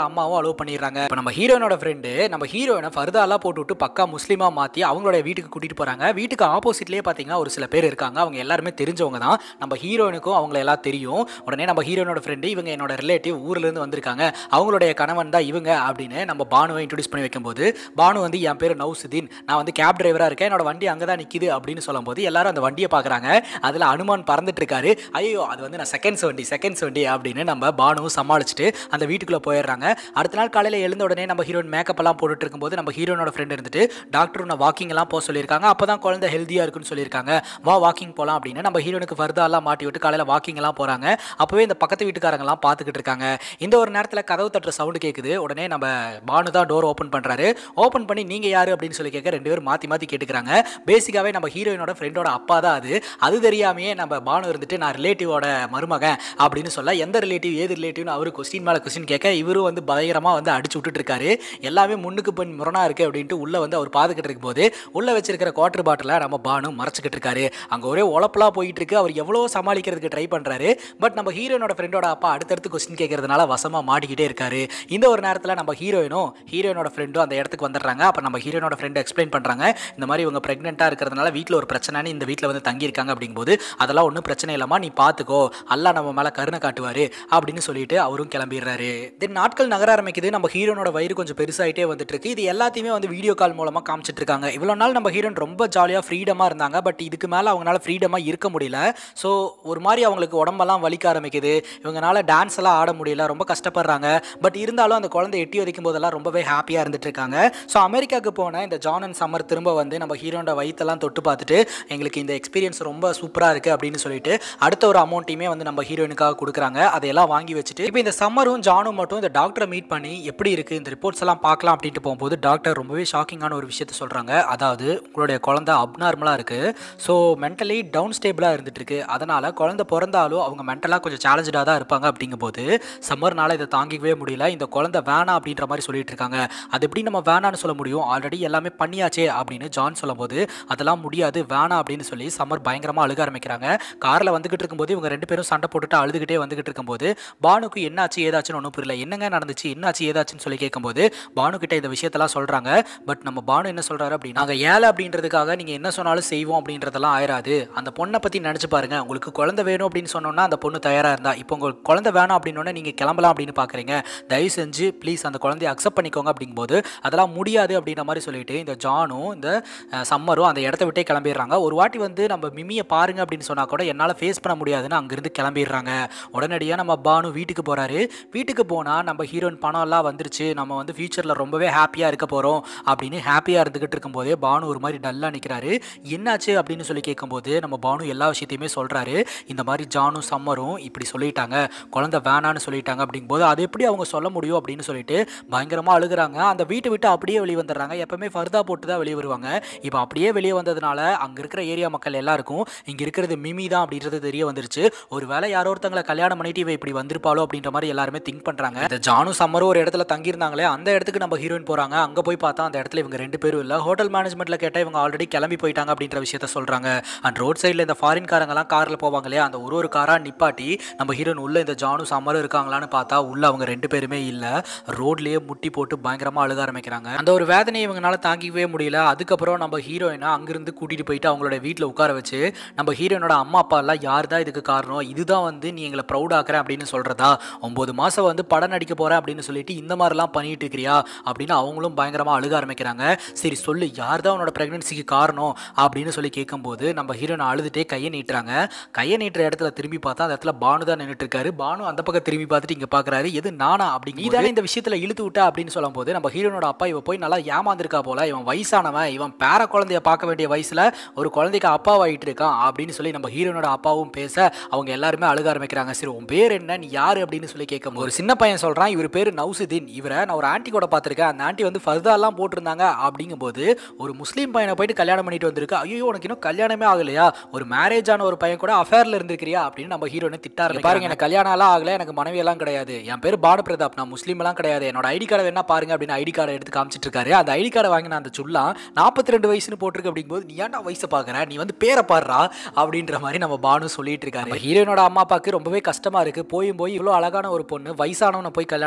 அலோவ் பண்ணிடுறாங்க இப்போ நம்ம ஹீரோனோட ஃப்ரெண்டு நம்ம ஹீரோயினை ஃபர்தாலாம் போட்டு விட்டு பக்கா முஸ்லீமாக மாற்றி அவங்களோட வீட்டுக்கு கூட்டிகிட்டு போகிறாங்க வீட்டுக்கு ஆப்போசிட்லேயே பார்த்தீங்கன்னா ஒரு சில பேர் இருக்காங்க அவங்க எல்லாருமே தெரிஞ்சவங்க தான் நம்ம ஹீரோயினுக்கும் அவங்கள எல்லாம் தெரியும் உடனே நம்ம ஹீரோனோட ஃப்ரெண்டு இவங்க என்னோட ரிலேட்டிவ் ஊர்லேருந்து வந்திருக்காங்க அவங்களுடைய கணவன் தான் இவங்க அப்படின்னு நம்ம பானுவை இன்ட்ரடியூஸ் பண்ணி வைக்கும்போது பானு வந்து என் பேர் நௌசுதீன் நான் வந்து கேப் டிரைவராக இருக்கேன் என்னோட வண்டி அங்கே தான் நிற்கிது அப்படின்னு சொல்லும்போது எல்லாரும் அந்த வண்டியை பார்க்குறாங்க அதில் அனுமான் பறந்துட்டு இருக்காரு ஐயோ அது வந்து நான் செகண்ட்ஸ் வண்டி செகண்ட்ஸ் வண்டி அப்படின்னு நம்ம பானுவும் சமாளிச்சுட்டு அந்த வீட்டுக்குள்ளே போயிடுறாங்க அடுத்த நாள் காலையில் எழுந்த உடனே நம்ம ஹீரோயின் மேக்கப் எல்லாம் போட்டுட்டு இருக்கும்போது நம்ம ஹீரோனோட ஃப்ரெண்ட் இருந்துட்டு டாக்டர் உன்னை வாக்கிங் எல்லாம் போக சொல்லியிருக்காங்க அப்போ தான் குழந்தை ஹெல்த்தியாக இருக்குன்னு சொல்லியிருக்காங்க வா வாக்கிங் போகலாம் அப்படின்னு நம்ம ஹீரோனுக்கு ஃபர்தாலாம் மாட்டி விட்டு காலையில் வாக்கிங் எல்லாம் போகிறாங்க அப்போவே இந்த பக்கத்து வீட்டுக்காரங்கலாம் பார்த்துக்கிட்டு இருக்காங்க இந்த ஒரு நேரத்தில் கதவு தட்டுற சவுண்டு கேட்குது உடனே நம்ம பானு தான் டோர் ஓப்பன் பண்ணுறாரு ஓப்பன் பண்ணி நீங்கள் யார் அப்படின்னு சொல்லி கேட்க ரெண்டு பேரும் மாற்றி மாற்றி கேட்டுக்கிறாங்க பேசிக்காகவே நம்ம ஹீரோயினோட ஃப்ரெண்டோட அப்பா தான் அது அது தெரியாமையே நம்ம பானு இருந்துட்டு நான் ரிலேட்டிவோட மருமகன் அப்படின்னு சொல்ல எந்த ரிலேட்டிவ் ஏது ரிலேட்டிவ்னு அவர் கொஸ்டின் மேலே கொஸ்டின் கேட்க இவரும் வந்து பயங்கரமாக வந்து அடிச்சு விட்டுட்டு இருக்காரு எல்லாமே முன்னுக்கு பின் முரணா இருக்கு அப்படின்ட்டு உள்ள வந்து அவர் பார்த்துக்கிட்டு இருக்கும்போது உள்ள வச்சிருக்கிற குவார்டர் பாட்டில நம்ம பானு மறைச்சிக்கிட்டு இருக்காரு அங்கே ஒரே உழப்பலா போயிட்டு இருக்கு அவர் எவ்வளோ சமாளிக்கிறதுக்கு ட்ரை பண்றாரு பட் நம்ம ஹீரோயினோட ஃப்ரெண்டோட அப்பா அடுத்தடுத்து கொஸ்டின் கேட்கறதுனால வசமா மாட்டிக்கிட்டே இருக்காரு இந்த ஒரு நேரத்தில் நம்ம ஹீரோயினும் ஹீரோயினோட ஃப்ரெண்டும் அந்த இடத்துக்கு வந்துடுறாங்க அப்போ நம்ம ஹீரோயினோட ஃப்ரெண்ட் எக்ஸ்பிளைன் பண்றாங்க இந்த மாதிரி இவங்க ப்ரெக்னெண்ட்டாக இருக்கிறதுனால வீட்டில் ஒரு பிரச்சனைன்னு இந்த வீட்டில் வந்து தங்கியிருக்காங்க அப்படிங்கும்போது அதெல்லாம் ஒன்றும் பிரச்சனை இல்லாமல் நீ பார்த்துக்கோ அல்லா நம்ம மேலே கருணை காட்டுவார் அப்படின்னு சொல்லிட்டு அவரும் கிளம்பிடுறாரு தென் நாட்கள் நகர ஆரம்பிக்குது நம்ம ஹீரோனோட வயிறு கொஞ்சம் பெருசாயிட்டே வந்துட்டு இருக்கு இது எல்லாத்தையுமே வந்து வீடியோ கால் மூலமாக காமிச்சிட்டு இருக்காங்க இவ்வளோ நாள் நம்ம ஹீரோன் ரொம்ப ஜாலியாக ஃப்ரீடமாக இருந்தாங்க பட் இதுக்கு மேலே அவங்களால ஃப்ரீடமாக இருக்க முடியல ஸோ ஒரு மாதிரி அவங்களுக்கு உடம்பெல்லாம் வலிக்க ஆரம்பிக்குது இவங்கனால டான்ஸ் எல்லாம் ஆட முடியல ரொம்ப கஷ்டப்படுறாங்க பட் இருந்தாலும் அந்த குழந்தை எட்டி வதைக்கும் போதெல்லாம் ரொம்பவே ஹாப்பியாக இருந்துட்டு இருக்காங்க ஸோ அமெரிக்காவுக்கு போன இந்த ஜான் அண்ட் சம்மர் திரும்ப வந்து நம்ம ஹீரோனோட வயிற்றெல்லாம் தொட்டு பார்த்துட்டு எங்களுக்கு இந்த எக்ஸ்பீரியன்ஸ் ரொம்ப சூப்பராக இருக்குது அப்படின்னு சொல்லிட்டு அடுத்த ஒரு அமௌண்ட்டையுமே வந்து நம்ம ஹீரோயினுக்காக கொடுக்குறாங்க அதையெல்லாம் வாங்கி வச்சுட்டு இப்போ இந்த சம்மரும் ஜானும் மட்டும் இந்த டாக்டரை மீட் பண்ணி எப்படி இருக்குது இந்த ரிப்போர்ட்ஸ் எல்லாம் பார்க்கலாம் அப்படின்ட்டு போகும்போது டாக்டர் ரொம்பவே ஷாக்கிங்கான ஒரு விஷயத்த சொல்கிறாங்க அதாவது உங்களுடைய குழந்தை அப்நார்மலாக இருக்குது ஸோ மென்டலி டவுன் ஸ்டேபிளாக இருந்துட்டு இருக்கு அதனால் குழந்தை பிறந்தாலும் அவங்க மென்டலாக கொஞ்சம் சேலஞ்சாக தான் இருப்பாங்க அப்படிங்கும்போது சம்மர்னால இதை தாங்கிக்கவே முடியல இந்த குழந்தை வேணாம் அப்படின்ற மாதிரி சொல்லிட்டு இருக்காங்க அது எப்படி நம்ம வேணான்னு சொல்ல முடியும் ஆல்ரெடி எல்லாமே பண்ணியாச்சே அப்படின்னு ஜான் சொல்லும்போது அதெல்லாம் முடியாது வேணாம் அப்படின்னு சொல்லி சம்மர் பயங்கரமாக அழுக ஆரம்பிக்கிறாங்க காரில் வந்துகிட்டு இருக்கும்போது இவங்க ரெண்டு பேரும் சண்டை போட்டுட்டு அழுதுகிட்டே வந்துகிட்டு இருக்கும்போது பானுக்கு என்னாச்சு ஏதாச்சுன்னு ஒன்றும் புரியல என்னங்க நடந்துச்சு என்னாச்சு ஏதாச்சுன்னு சொல்லி கேட்கும்போது பானு கிட்ட இந்த விஷயத்தெல்லாம் சொல்கிறாங்க பட் நம்ம பானு என்ன சொல்கிறாரு அப்படின்னா நாங்கள் ஏழை அப்படின்றதுக்காக நீங்கள் என்ன சொன்னாலும் செய்வோம் அப்படின்றதெல்லாம் ஆயிராது அந்த பொண்ணை பற்றி நினச்சி பாருங்க உங்களுக்கு குழந்தை வேணும் அப்படின்னு சொன்னோன்னா அந்த பொண்ணு தயாராக இருந்தா இப்போ உங்களுக்கு குழந்தை வேணாம் அப்படின்னோடனே நீங்கள் கிளம்பலாம் அப்படின்னு பார்க்குறீங்க தயவு செஞ்சு ப்ளீஸ் அந்த குழந்தைய அக்செப்ட் பண்ணிக்கோங்க அப்படிங்கும்போது அதெல்லாம் முடியாது அப்படின்ற மாதிரி சொல்லிட்டு இந்த ஜானும் இந்த அஹ், சம்மரும் அந்த இடத்த விட்டே கிளம்பிடுறாங்க ஒரு வாட்டி வந்து நம்ம மிமியை பாருங்க அப்படின்னு சொன்னா கூட என்னால் ஃபேஸ் பண்ண முடியாதுன்னு அங்கிருந்து கிளம்பிடுறாங்க உடனடியாக நம்ம பானு வீட்டுக்கு போகிறாரு வீட்டுக்கு போனால் நம்ம ஹீரோயின் பணம் எல்லாம் வந்துருச்சு நம்ம வந்து ஃபியூச்சரில் ரொம்பவே ஹாப்பியாக இருக்க போகிறோம் அப்படின்னு ஹாப்பியாக இருந்துகிட்டு இருக்கும்போதே பானு ஒரு மாதிரி டல்லாக நிற்கிறாரு என்னாச்சு அப்படின்னு சொல்லி கேட்கும்போது நம்ம பானு எல்லா விஷயத்தையுமே சொல்கிறாரு இந்த மாதிரி ஜானும் சம்மரும் இப்படி சொல்லிட்டாங்க குழந்தை வேணான்னு சொல்லிட்டாங்க அப்படிங்கும்போது அது எப்படி அவங்க சொல்ல முடியும் அப்படின்னு சொல்லிட்டு பயங்கரமாக அழுகுறாங்க அந்த வீட்டை விட்டு அப்படியே வெளியே வந்துடுறாங்க எப்பவுமே ஃபர்தா போட்டு தான் வெளியே வருவாங்க இப்போ அப்படியே வெளியே வந்ததுனால அங்கே இருக்கிற ஏரியா மக்கள் எல்லாருக்கும் இங்கே இருக்கிறது மிமி தான் அப்படின்றது தெரிய வந்துருச்சு ஒரு வேளை யாரோ ஒருத்தங்களை கல்யாணம் பண்ணிட்டு இவ இப்படி வந்திருப்பாளோ அப்படின்ற மாதிரி எல்லாருமே திங்க் பண்ணுறாங்க இந்த ஜானும் சம்மரும் ஒரு இடத்துல தங்கியிருந்தாங்களே அந்த இடத்துக்கு நம்ம ஹீரோயின் போகிறாங்க அங்கே போய் பார்த்தா அந்த இடத்துல இவங்க ரெண்டு பேரும் இல்லை ஹோட்டல் மேனேஜ்மெண்ட்டில் கேட்டால் இவங்க ஆல்ரெடி கிளம்பி போயிட்டாங்க அப்படின்ற விஷயத்த சொல்கிறாங்க அண்ட் ரோட் சைடில் இந்த ஃபாரின் காரங்கெல்லாம் காரில் போவாங்க இல்லையா அந்த ஒரு ஒரு காராக நிப்பாட்டி நம்ம ஹீரோயின் உள்ள இந்த ஜானும் சம்மரும் இருக்காங்களான்னு பார்த்தா உள்ள அவங்க ரெண்டு பேருமே இல்லை ரோட்லேயே முட்டி போட்டு பயங்கரமாக அழுக ஆரம்பிக்கிறாங்க அந்த ஒரு வேதனையை இவங்களால தாங்கிக்கவே முடியல அதுக்கப்புறம் நம்ம ஹீரோயினை அங்கிருந்து கூட்டிகிட்டு போயிட்டு அவங்களோட வீட்டில் உட்கார வச்சு நம்ம ஹீரோயினோட அம்மா அப்பா எல்லாம் யார் தான் இதுக்கு காரணம் இதுதான் வந்து நீ எங்களை ப்ரௌட் ஆக்குறேன் அப்படின்னு சொல்கிறதா ஒம்பது மாதம் வந்து படம் நடிக்க போகிறேன் அப்படின்னு சொல்லிட்டு இந்த மாதிரிலாம் பண்ணிட்டு இருக்கிறியா அப்படின்னு அவங்களும் பயங்கரமாக அழுக ஆரம்பிக்கிறாங்க சரி சொல்லு யார் தான் உன்னோட ப்ரெக்னன்சிக்கு காரணம் அப்படின்னு சொல்லி கேட்கும்போது நம்ம ஹீரோயின் அழுதுட்டே கையை நீட்டுறாங்க கையை நீட்டுற இடத்துல திரும்பி பார்த்தா அந்த இடத்துல பானு தான் நின்றுட்டு இருக்காரு பானு அந்த பக்கம் திரும்பி பார்த்துட்டு இங்கே பார்க்குறாரு எது நானா அப்படிங்க இதானே இந்த விஷயத்தில் இழுத்து விட்டா அப்படின்னு சொல்லும்போது நம்ம ஹீரோனோட அப்பா இவ போய் நல்லா ஏமாந்துருக்கா போல இவன் வயசானவன் இவன் பேர குழந்தைய பார்க்க வேண்டிய வயசுல ஒரு குழந்தைக்கு அப்பாவாயிட்டு இருக்கான் அப்படின்னு சொல்லி நம்ம ஹீரோனோட அப்பாவும் பேச அவங்க எல்லாருமே அழுக ஆரம்பிக்கிறாங்க சரி உன் பேர் என்ன நீ யாரு அப்படின்னு சொல்லி கேட்கும் ஒரு சின்ன பையன் சொல்றான் இவர் பேர் நௌசுதீன் இவரை நான் ஒரு ஆன்ட்டி கூட பார்த்துருக்கேன் அந்த ஆன்ட்டி வந்து ஃபர்தாலாம் போட்டிருந்தாங்க அப்படிங்கும்போது ஒரு முஸ்லீம் பையனை போயிட்டு கல்யாணம் பண்ணிட்டு வந்திருக்கு ஐயோ உனக்கு இன்னும் கல்யாணமே ஆகலையா ஒரு மேரேஜ் ஆன ஒரு பையன் கூட அஃபேர்ல இருந்திருக்கிறியா அப்படின்னு நம்ம ஹீரோனை திட்டாரு பாருங்க எனக்கு கல்யாணம் எல்லாம் ஆகல எனக்கு மனைவி எல்லாம் கிடையாது என் பேர் பானு பிரதாப் நான் முஸ்லீம் எல்லாம் கிடையாது என்னோட ஐடி கார்டை வேணா பாருங்க அப்படின்னு ஐடி கார்டை எடுத்து காமிச்சிட்டு இருக்காரு அந்த ஐடி கார்டை வாங்கின அந்த சுல்லா நாற்பத்தி ரெண்டு வயசுன்னு போட்டிருக்கு அப்படிங்கும்போது நீ ஏன்டா வயசை பார்க்குற நீ வந்து பேரை பாடுறா அப்படின்ற மாதிரி நம்ம பானு சொல்லிட்டு இருக்காரு ஹீரோனோட அம்மா அப்பாவுக்கு ரொம்பவே கஷ்டமா இருக்கு போயும் போய் இவ்வளோ அழகான ஒரு பொண்ணு வயசானவனை போய் கல்யாணம் பண்ணிட்டு வந்திருக்கு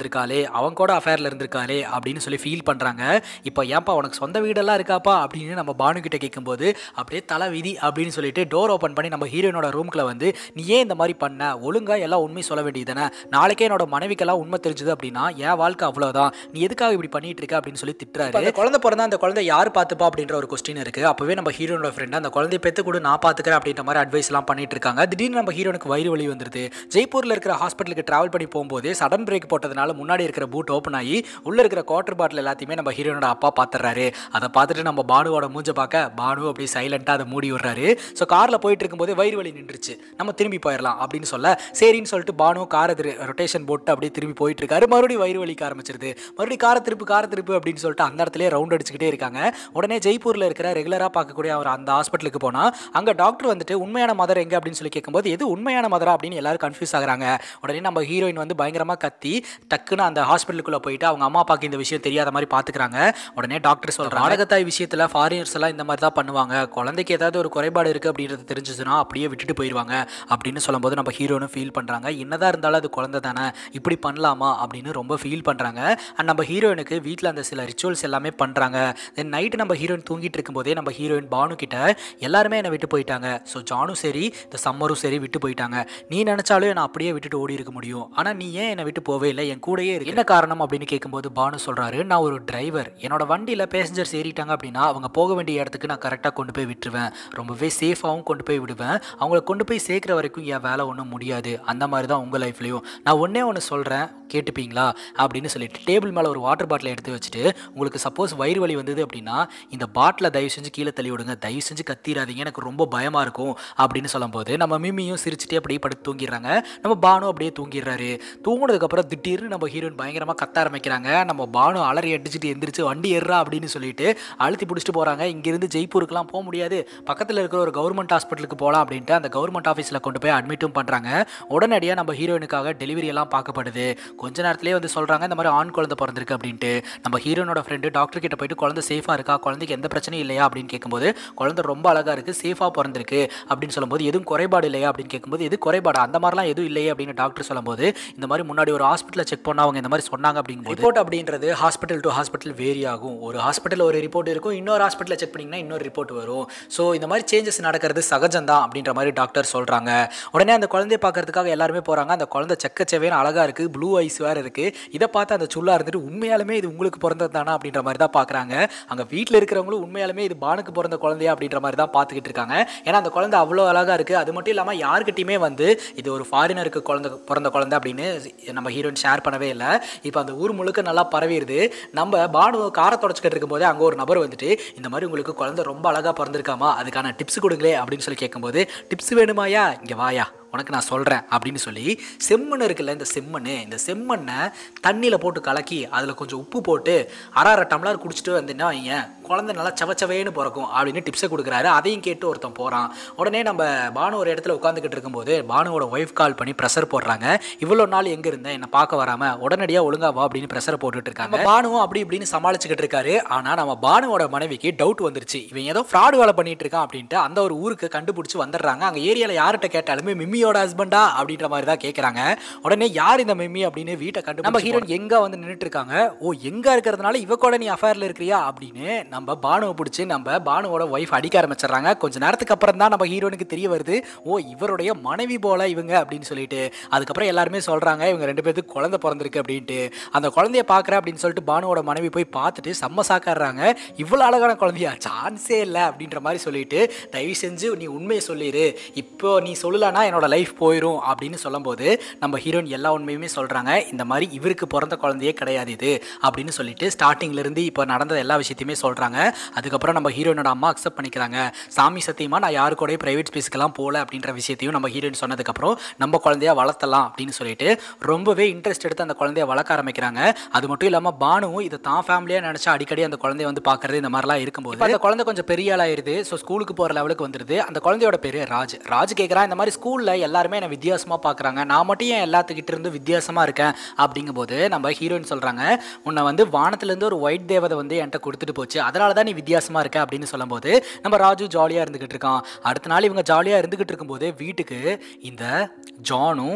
இருந்திருக்காளே அவங்க கூட அஃபேரில் இருந்திருக்காளே அப்படின்னு சொல்லி ஃபீல் பண்ணுறாங்க இப்போ ஏன்பா உனக்கு சொந்த வீடெல்லாம் இருக்காப்பா அப்படின்னு நம்ம பானு கிட்ட கேட்கும்போது அப்படியே தலை விதி அப்படின்னு சொல்லிட்டு டோர் ஓப்பன் பண்ணி நம்ம ஹீரோயினோட ரூம்குள்ள வந்து நீ ஏன் இந்த மாதிரி பண்ண ஒழுங்கா எல்லாம் உண்மை சொல்ல வேண்டியது தானே நாளைக்கே என்னோட மனைவிக்கெல்லாம் உண்மை தெரிஞ்சது அப்படின்னா என் வாழ்க்கை அவ்வளோதான் நீ எதுக்காக இப்படி பண்ணிட்டு இருக்க அப்படின்னு சொல்லி திட்டுறாரு அந்த குழந்தை பிறந்தா அந்த குழந்தை யார் பார்த்துப்பா அப்படின்ற ஒரு கொஸ்டின் இருக்கு அப்பவே நம்ம ஹீரோனோட ஃப்ரெண்ட் அந்த குழந்தைய பெத்து கூட நான் பார்த்துக்கிறேன் அப்படின்ற மாதிரி அட்வைஸ் எல்லாம் பண்ணிட்டு இருக்காங்க திடீர்னு நம்ம ஹீரோனுக்கு வயிறு வலி வந்துருது ஜெய்ப்பூர்ல இருக்கிற ஹாஸ்பிட்டலுக்கு டிராவல் பண்ணி போகும்போது சடன் பிரேக் போட்டதுனால முன்னாடி இருக்கிற பூட் ஓப்பன் ஆகி உள்ள இருக்கிற குவார்டர் பாட்டில் எல்லாத்தையுமே நம்ம ஹீரோனோட அப்பா பார்த்துறாரு அதை பார்த்துட்டு நம்ம பானுவோட மூஞ்ச பார்க்க பானு அப்படியே சைலண்டா அதை மூடி விடுறாரு ஸோ கார்ல போயிட்டு இருக்கும்போது வயிறு வலி நின்றுச்சு நம்ம திரும்பி போயிடலாம் அப்படின்னு சொல்ல சரின்னு சொல்லிட்டு பானு காரை ரொட்டேஷன் போட்டு அப்படியே திரும்பி போயிட்டு இருக்காரு மறுபடியும் வயிறு வலிக்க ஆரம்பிச்சிருது மறுபடியும் கார திருப்பு கார திருப்பு அப்படின்னு சொல்லிட்டு அந்த இடத்துல ரவுண்ட் அடிச்சுக்கிட்டே இருக்காங்க உடனே ஜெய்ப்பூர்ல இருக்கிற ரெகுலரா பார்க்கக்கூடிய அவர் அந்த ஹாஸ்பிட்டலுக்கு போனா அங்க டாக்டர் வந்துட்டு உண்மையான மதர் எங்க அப்படின்னு சொல்லி கேட்கும்போது எது உண்மையான மதரா அப்படின்னு எல்லாரும் கன்ஃபியூஸ் ஆகுறாங்க உடனே நம்ம ஹீரோயின் வந்து பயங்கரமா கத்தி டக்குன்னு அந்த ஹாஸ்பிட்டலுக்குள்ள போயிட்டு அவங்க அம்மா அப்பாக்கு இந்த விஷயம் தெரியாத மாதிரி பாத்துக்கிறாங்க உடனே டாக்டர் சொல்றாங்க நாடகத்தாய் விஷயத்துல ஃபாரினர்ஸ் எல்லாம் இந்த மாதிரி தான் பண்ணுவாங்க குழந்தைக்கு ஏதாவது ஒரு குறைபாடு இருக்கு அப்படின்றது தெரிஞ்சுச்சுன்னா அப்படியே விட்டுட்டு போயிடுவாங்க அப்படின்னு சொல்லும்போது நம்ம ஹீரோனும் ஃபீல் பண்றாங்க என்னதான் இருந்தாலும் அது குழந்தை தானே இப்படி பண்ணலாமா அப்படின்னு ரொம்ப ஃபீல் பண்றாங்க அண்ட் நம்ம ஹீரோயினுக்கு வீட்டில் அந்த சில ரிச்சுவல்ஸ் எல்லாமே பண்றாங்க தென் நைட்டு நம்ம ஹீரோயின் தூங்கிட்டு இருக்கும்போதே நம்ம ஹீரோயின் பானு கிட்ட எல்லாருமே என்னை விட்டு போயிட்டாங்க ஸோ ஜானும் சரி இந்த சம்மரும் சரி விட்டு போயிட்டாங்க நீ நினைச்சாலும் நான் அப்படியே விட்டுட்டு ஓடி இருக்க முடியும் ஆனால் நீ ஏன் என்னை விட்டு போவே இல்லை என் கூடயே இருக்கு என்ன காரணம் அப்படின்னு கேட்கும்போது பானு சொல்றாரு நான் ஒரு டிரைவர் என்னோட வண்டியில் பேசஞ்சர்ஸ் ஏறிட்டாங்க அப்படின்னா அவங்க போக வேண்டிய இடத்துக்கு நான் கரெக்டாக கொண்டு போய் விட்டுருவேன் ரொம்பவே சேஃபாகவும் கொண்டு போய் விடுவேன் அவங்கள கொண்டு போய் சேர்க்குற வரைக்கும் என் வேலை ஒன்றும் முடியாது அந்த மாதிரி தான் உங்கள் லைஃப்லையும் நான் ஒன்றே ஒன்று சொல்கிறேன் கேட்டுப்பீங்களா அப்படின்னு சொல்லிட்டு டேபிள் மேலே ஒரு வாட்டர் பாட்டிலை எடுத்து வச்சுட்டு உங்களுக்கு சப்போஸ் வயிறு வலி வந்தது அப்படின்னா இந்த பாட்டிலை தயவு செஞ்சு கீழே தள்ளி விடுங்க தயவு செஞ்சு கத்திராதீங்க எனக்கு ரொம்ப பயமாக இருக்கும் அப்படின்னு சொல்லும்போது நம்ம மிம்மியும் சிரிச்சுட்டே அப்படியே படுத்து தூங்கிடுறாங்க நம்ம பானு அப்படியே தூங்கிடுறாரு தூங்கினதுக்கப்புறம் திடீர்னு நம்ம ஹீரோயின் பயங்கரமாக கத்த ஆரம்பிக்கிறாங்க நம்ம பானு அலறி அடிச்சுட்டு எந்திரிச்சு வண்டி ஏறுறா அப்படின்னு சொல்லிட்டு அழுத்தி பிடிச்சிட்டு போகிறாங்க இங்கேருந்து ஜெய்ப்பூருக்குலாம் போக முடியாது பக்கத்தில் இருக்கிற ஒரு கவர்மெண்ட் ஹாஸ்பிட்டலுக்கு போகலாம் அப்படின்ட்டு அந்த கவர்மெண்ட் ஆஃபீஸில் கொண்டு போய் அட்மிட்டும் பண்ணுறாங்க உடனடியாக நம்ம ஹீரோயினுக்காக டெலிவரி எல்லாம் பார்க்கப்படுது கொஞ்ச நேரத்திலே வந்து சொல்கிறாங்க இந்த மாதிரி ஆண் குழந்தை பிறந்திருக்கு அப்படின்ட்டு நம்ம ஹீரோனோட ஃப்ரெண்டு டாக்டர் கிட்ட போயிட்டு குழந்தை சேஃபாக இருக்கா குழந்தைக்கு எந்த பிரச்சனையும் இல்லையா அப்படின்னு கேட்கும்போது குழந்தை ரொம்ப அழகாக இருக்குது சேஃபாக பிறந்திருக்கு அப்படின்னு சொல்லும்போது எதுவும் குறைபாடு இல்லையா அப்படின்னு கேட்கும்போது எது குறைபாடு அந்த மாதிரிலாம் எதுவும் இல்லையே அப்படின்னு டாக்டர் சொல்லும்போது இந்த மாதிரி முன்னாடி ஒரு ஹாஸ்பிட்டலில் செக் பண்ண அவங்க இந்த மாதிரி சொன்னாங்க அப்படிங்கும்போது ரிப்போர்ட் அப்படின்றது ஹாஸ்பிட்டல் டு ஹாஸ்பிட்டல் வேரி ஆகும் ஒரு ஹாஸ்பிட்டல் ஒரு ரிப்போர்ட் இருக்கும் இன்னொரு ஹாஸ்பிட்டலில் செக் பண்ணிங்கன்னா இன்னொரு ரிப்போர்ட் வரும் ஸோ இந்த மாதிரி சேஞ்சஸ் நடக்கிறது சகஜம்தான் அப்படின்ற மாதிரி டாக்டர் சொல்கிறாங்க உடனே அந்த குழந்தைய பார்க்கறதுக்காக எல்லாருமே போகிறாங்க அந்த குழந்தை செக்கச்செவேன்னு அழகாக இருக்குது ப்ளூ ஐஸ் வேறு இருக்குது இதை பார்த்து அந்த சுல்லா இருந்துட்டு உண்மையாலுமே இது உங்களுக்கு பிறந்தது தானா அப்படின்ற மாதிரி தான் பார்க்குறாங்க அங்கே வீட்டில் இருக்கிறவங்களும் உண்மையாலுமே இது பானுக்கு பிறந்த குழந்தையா அப்படின்ற மாதிரி தான் பார்த்துக்கிட்டு இருக்காங்க ஏன்னா அந்த குழந்தை அவ்வளோ அழகாக இருக்குது அது மட்டும் இல்லாமல் யாருக்கிட்டையுமே வந்து இது ஒரு ஃபாரினருக்கு குழந்தை பிறந்த குழந்தை அப்படின்னு நம்ம ஹீரோயின் ஷேர் பண்ணவே இல்லை இப்போ அந்த ஊர் முழுக்க நல்லா பரவிடுது நம்ம பானு காரை தொடச்சிக்கிட்டு இருக்கும்போது அங்கே ஒரு நபர் வந்துட்டு இந்த மாதிரி உங்களுக்கு குழந்தை ரொம்ப அழகாக பிறந்திருக்காமா அதுக்கான டிப்ஸ் கொடுங்களே அப்படின்னு சொல்லி கேட்கும்போது டிப்ஸ் வேணுமாயா இங்கே வாயா உனக்கு நான் சொல்கிறேன் அப்படின்னு சொல்லி செம்மண் இருக்குல்ல இந்த செம்மண் இந்த செம்மண்ணை தண்ணியில் போட்டு கலக்கி அதில் கொஞ்சம் உப்பு போட்டு அரை அரை டம்ளர் குடிச்சிட்டு வந்தீங்கன்னா வைங்க குழந்தை நல்லா சவச்சவேன்னு பிறக்கும் அப்படின்னு டிப்ஸை கொடுக்குறாரு அதையும் கேட்டு ஒருத்தன் போகிறான் உடனே நம்ம பானு ஒரு இடத்துல உட்காந்துக்கிட்டு இருக்கும்போது பானுவோட ஒய்ஃப் கால் பண்ணி ப்ரெஷர் போடுறாங்க இவ்வளோ நாள் எங்கே இருந்தேன் என்னை பார்க்க வராமல் உடனடியாக ஒழுங்கா வா அப்படின்னு ப்ரெஷர் போட்டுட்டு இருக்காங்க நம்ம பானுவும் அப்படி இப்படின்னு சமாளிச்சுக்கிட்டு இருக்காரு ஆனால் நம்ம பானுவோட மனைவிக்கு டவுட் வந்துருச்சு இவன் ஏதோ ஃப்ராடு வேலை பண்ணிட்டு இருக்கான் அப்படின்ட்டு அந்த ஒரு ஊருக்கு கண்டுபிடிச்சி வந்துடுறாங்க அங்கே ஏரியாவில் யார்கிட்ட கேட்டாலுமே மிம்மியோட ஹஸ்பண்டா அப்படின்ற மாதிரி தான் கேட்குறாங்க உடனே யார் இந்த மிம்மி அப்படின்னு வீட்டை கண்டு நம்ம ஹீரோயின் எங்க வந்து நின்றுட்டு இருக்காங்க ஓ எங்க இருக்கிறதுனால இவ கூட நீ அஃபேர்ல இருக்கிறியா அப்படின்னு நம்ம பானுவை பிடிச்சி நம்ம பானுவோட ஒய்ஃப் அடிக்க ஆரம்பிச்சிடுறாங்க கொஞ்ச நேரத்துக்கு அப்புறம் தான் நம்ம ஹீரோனுக்கு தெரிய வருது ஓ இவருடைய மனைவி போல இவங்க அப்படின்னு சொல்லிட்டு அதுக்கப்புறம் எல்லாருமே சொல்றாங்க இவங்க ரெண்டு பேருக்கு குழந்தை பிறந்திருக்கு அப்படின்ட்டு அந்த குழந்தைய பார்க்குறேன் அப்படின்னு சொல்லிட்டு பானுவோட மனைவி போய் பார்த்துட்டு செம்ம சாக்காடுறாங்க இவ்வளோ அழகான குழந்தையா சான்ஸே இல்லை அப்படின்ற மாதிரி சொல்லிட்டு தயவு செஞ்சு நீ உண்மையை சொல்லிடு இப்போ நீ சொல்லலன்னா என்னோட லைஃப் போயிடும் அப்படின்னு சொல்லும்போது நம்ம ஹீரோயின் எல்லா உண்மையுமே சொல்கிறாங்க இந்த மாதிரி இவருக்கு பிறந்த குழந்தையே கிடையாது இது அப்படின்னு சொல்லிட்டு ஸ்டார்டிங்லேருந்து இப்போ நடந்த எல்லா விஷயத்தையுமே சொல்கிறாங்க அதுக்கப்புறம் நம்ம ஹீரோயினோட அம்மா அக்செப்ட் பண்ணிக்கிறாங்க சாமி சத்தியமாக நான் யாரு கூடயும் ப்ரைவேட் ஸ்பேஸ்க்கெல்லாம் போகல அப்படின்ற விஷயத்தையும் நம்ம ஹீரோயின் சொன்னதுக்கப்புறம் நம்ம குழந்தைய வளர்த்தலாம் அப்படின்னு சொல்லிட்டு ரொம்பவே இன்ட்ரெஸ்ட் எடுத்து அந்த குழந்தைய வளர்க்க ஆரம்பிக்கிறாங்க அது மட்டும் இல்லாமல் பானுவும் இதை தான் ஃபேமிலியாக நினச்சா அடிக்கடி அந்த குழந்தைய வந்து பார்க்கறது இந்த மாதிரிலாம் இருக்கும்போது இப்ப அந்த குழந்தை கொஞ்சம் பெரிய ஆளாயிருது ஸோ ஸ்கூலுக்கு போகிற லெவலுக்கு வந்துடுது அந்த குழந்தையோட பேர் ராஜ் ராஜ் கேட்குறான் இந்த மாதிரி ஸ்கூலில் எல்லாருமே என்னை வித்தியாசமாக பார்க்குறாங்க நான் மட்டும் ஏன் எல்லாத்துக்கிட்ட இருந்து வித்தியாசமாக இருக்கேன் அப்படிங்கும்போது நம்ம ஹீரோயின் சொல்கிறாங்க உன்னை வந்து வானத்துலேருந்து ஒரு ஒயிட் தேவதை வந்து என்கிட்ட கொடுத்துட்டு போச்சு அதனால தான் நீ வித்தியாசமாக இருக்க அப்படின்னு சொல்லும்போது நம்ம ராஜு ஜாலியாக இருந்துக்கிட்டு இருக்கான் அடுத்த நாள் இவங்க ஜாலியாக இருந்துக்கிட்டு இருக்கும்போது வீட்டுக்கு இந்த ஜானும்